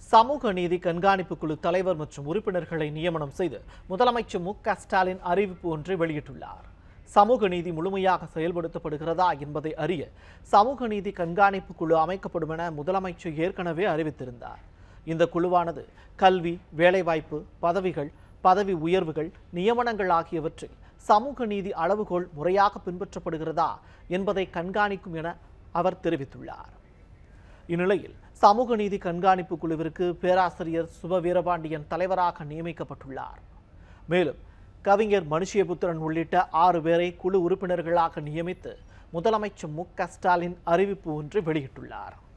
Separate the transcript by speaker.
Speaker 1: சமூக நீதி கண்காணிப்பு குழு தலைவர் மற்றும் உறுப்பினர்களை நியமனம் செய்து முதலமைச்சர் மு க ஸ்டாலின் அறிவிப்பு ஒன்றை வெளியிட்டுள்ளார் சமூக நீதி முழுமையாக செயல்படுத்தப்படுகிறதா என்பதை அறிய சமூக நீதி கண்காணிப்பு குழு அமைக்கப்படும் என முதலமைச்சர் ஏற்கனவே அறிவித்திருந்தார் இந்த குழுவானது கல்வி வேலைவாய்ப்பு பதவிகள் பதவி உயர்வுகள் நியமனங்கள் ஆகியவற்றில் சமூக நீதி அளவுகோல் முறையாக பின்பற்றப்படுகிறதா என்பதை கண்காணிக்கும் என அவர் தெரிவித்துள்ளார் இந்நிலையில் சமூக நீதி கண்காணிப்பு குழுவிற்கு பேராசிரியர் சுப வீரபாண்டியன் தலைவராக நியமிக்கப்பட்டுள்ளார் மேலும் கவிஞர் மனுஷியபுத்திரன் உள்ளிட்ட ஆறு பேரை குழு உறுப்பினர்களாக நியமித்து முதலமைச்சர் மு க ஸ்டாலின் அறிவிப்பு ஒன்று வெளியிட்டுள்ளார்